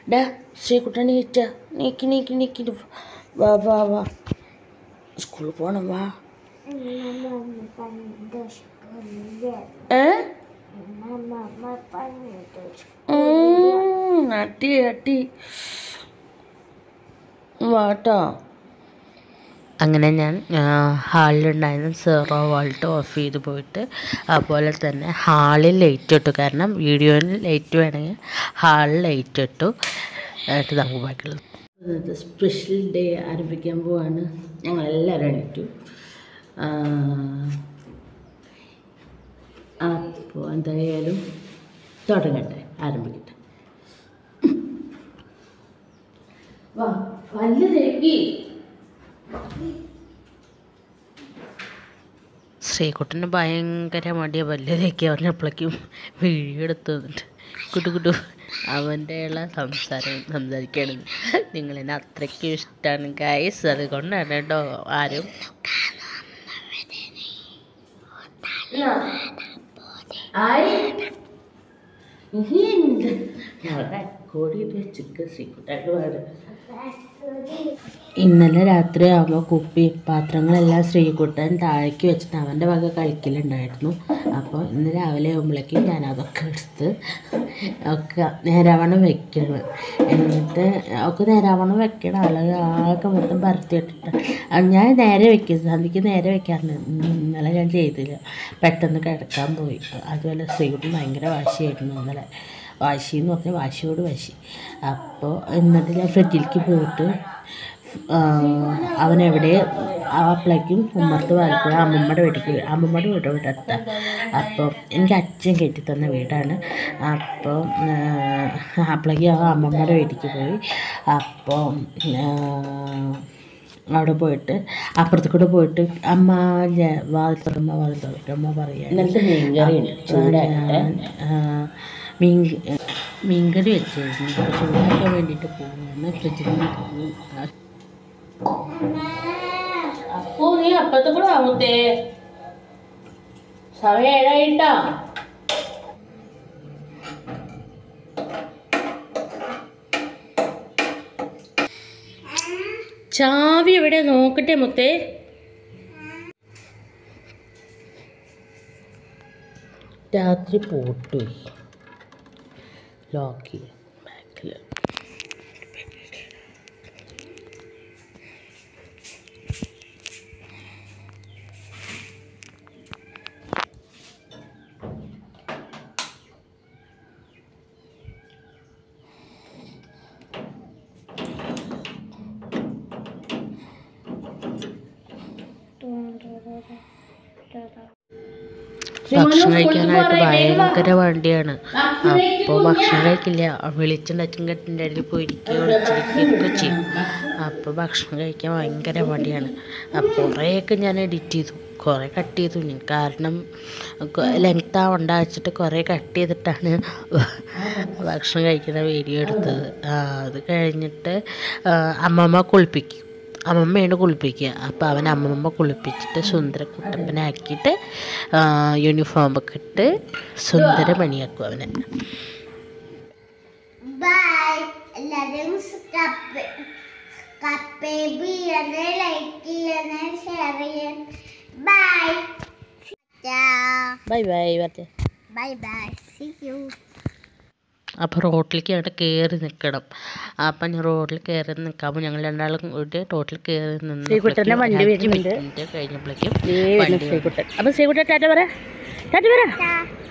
ഡാ ശ്രീകുട്ടൻ നീറ്റ നീക്കി നീക്കി നീക്കി വാ വാ വാ സ്കൂളിൽ പോണം വാ ഏ ഉം, അട്ടി അട്ടി വാട്ടോ അങ്ങനെ ഞാൻ ഹാളിലുണ്ടായിരുന്ന സീറോ വോൾട്ട് ഓഫ് ചെയ്ത് പോയിട്ട് അതുപോലെ തന്നെ ഹാളിൽ ലൈറ്റ് ഇട്ടു കാരണം വീഡിയോയിൽ ലൈറ്റ് വേണമെങ്കിൽ ഹാളിൽ ലൈറ്റ് ഇട്ടു എന്നിട്ട് നമുക്ക് ബാക്കിയുള്ളത് ഇന്നത്തെ സ്പെഷ്യൽ ഡേ ആരംഭിക്കാൻ പോവാണ് ഞങ്ങളെല്ലാവരും എണീറ്റു അപ്പോൾ എന്തായാലും തുടങ്ങട്ടെ ആരംഭിക്കട്ടെ വാ പല്ല് തേക്കി ശ്രീകുട്ടന് ഭയങ്കര മടിയ പല്ലിലേക്ക് പറഞ്ഞപ്പോഴേക്കും വീഴിയെടുത്ത് വന്നിട്ട് കുട്ടു കുട്ടു അവൻ്റെ ഉള്ള സംസാരം സംസാരിക്കുകയാണ് നിങ്ങളെന്നെ അത്രയ്ക്കും ഇഷ്ടമാണ് ഗൈസ് അതുകൊണ്ടാണ് കേട്ടോ ആരും ആയി ഇഹിണ്ട് ഞങ്ങളുടെ കോടി ചിക്കൻ ശ്രീക്കുട്ടായിട്ട് പാട് ഇന്നലെ രാത്രി ആകുമ്പോൾ കുപ്പി പാത്രങ്ങളെല്ലാം ശ്രീകുട്ടൻ താഴേക്ക് വെച്ചിട്ട് അവൻ്റെ വക കളിക്കലുണ്ടായിരുന്നു അപ്പോൾ ഇന്ന് രാവിലെ ആകുമ്പോഴേക്കും ഞാൻ അതൊക്കെ എടുത്ത് ഒക്കെ നേരാവണ്ണം വെക്കണം എന്നിട്ട് ഒക്കെ നേരാവണ്ണം വെക്കണം ആളുകൾ ആകെ മൊത്തം പരത്തിയിട്ടിട്ട് ഞാൻ നേരെ വെക്കും സന്ധിക്ക് നേരെ വെക്കാറുണ്ട് ഇന്നലെ ഞാൻ ചെയ്തില്ല പെട്ടെന്ന് കിടക്കാൻ പോയി അതുപോലെ ശ്രീകുട്ടൻ ഭയങ്കര വാശിയായിരുന്നു ഇന്നലെ വാശി എന്ന് പറഞ്ഞാൽ വാശിയോട് വാശി അപ്പോൾ എന്നിട്ട് ഞാൻ ഫ്രിഡ്ജിലേക്ക് പോയിട്ട് ആ, അവൻ എവിടെ അപ്പോഴേക്കും ഉമ്മർത്ത് വായിക്കുക അമ്മമ്മയുടെ വീട്ടിലേക്ക് പോയി അമ്മമ്മയുടെ വീട് ഇവിടെ അടുത്ത അപ്പോൾ എനിക്ക് അച്ഛൻ കെട്ടി തന്ന വീടാണ് അപ്പോൾ അപ്പോഴേക്കും ആ അമ്മമ്മയുടെ വീട്ടിലേക്ക് പോയി അപ്പോൾ അവിടെ പോയിട്ട് അപ്പുറത്ത് കൂടെ പോയിട്ട് അമ്മ ജ- വാതിൽ തുറമ്മ വാതിൽ തുറക്കും അമ്മ പറയാം ഇന്നലത്തെ മീൻകറി ഉണ്ട് ചൂടാക്കട്ടെ മീൻ മീൻകറി വെച്ചായിരുന്നു അപ്പോൾ ചൂടാക്കാൻ വേണ്ടിയിട്ട് പോകുന്നു ഫ്രിഡ്ജിൽ അപ്പോ നീ അപ്പത്തെ കൂടെ ആമത്തേ സമയം ഏഴായിട്ടാ ചാവി എവിടെ നോക്കട്ടെ മുത്തേ രാത്രി പോട്ടു ലോക്ക് ബാക്കിൽ ഭക്ഷണം കഴിക്കാനായിട്ട് ഭയങ്കര വണ്ടിയാണ് അപ്പോൾ ഭക്ഷണം കഴിക്കില്ല വെളിച്ചം അച്ഛൻ കെട്ടിൻ്റെ അടിയിൽ പോയിരിക്കുകയോ ഒളിച്ചിരിക്കുകയൊക്കെ ചെയ്യും അപ്പോൾ ഭക്ഷണം കഴിക്കാൻ ഭയങ്കര മടിയാണ് അപ്പോൾ കുറേയൊക്കെ ഞാൻ എഡിറ്റ് ചെയ്തു കുറേ കട്ട് ചെയ്തു ഞാൻ കാരണം ലെങ്ത് ആവണ്ട വെച്ചിട്ട് കുറേ കട്ട് ചെയ്തിട്ടാണ് ഭക്ഷണം കഴിക്കുന്ന വീഡിയോ എടുത്തത് ആ, അത് കഴിഞ്ഞിട്ട് ആ, അമ്മമ്മ കുളിപ്പിക്കും അമ്മമ്മയാണ് കുളിപ്പിക്കുക അപ്പോൾ അവൻ അമ്മമ്മ കുളിപ്പിച്ചിട്ട് സുന്ദര കുട്ടപ്പനാക്കിയിട്ട് യൂണിഫോമൊക്കെ ഇട്ട് സുന്ദര മണിയാക്കും അവനെ ബൈ എല്ലാവരും കപ്പ് കപ്പേ ചെയ്യണേ ലൈക്ക് ചെയ്യണേ ഷെയർ ചെയ്യണേ ബൈ ബൈ ബൈ പറഞ്ഞേ ബൈ ബൈ സി യു അപ്പോൾ റോട്ടിലേക്ക് അങ്ങോട്ട് കയറി നിൽക്കണം അപ്പം ഞാൻ റോഡിൽ കയറി നിൽക്കുമ്പോൾ ഞങ്ങൾ രണ്ടാളും കൂടി റോട്ടിൽ കയറി ശ്രീകുട്ടൻ്റെ വണ്ടി നിന്ന് വരുന്നുണ്ട്. മിനിറ്റ് കഴിഞ്ഞപ്പോഴേക്കും ഏ വണ്ടി ശ്രീകുട്ടൻ അപ്പോൾ ശ്രീകുട്ടൻ ടാറ്റ പറ ടാറ്റ പറ Ta.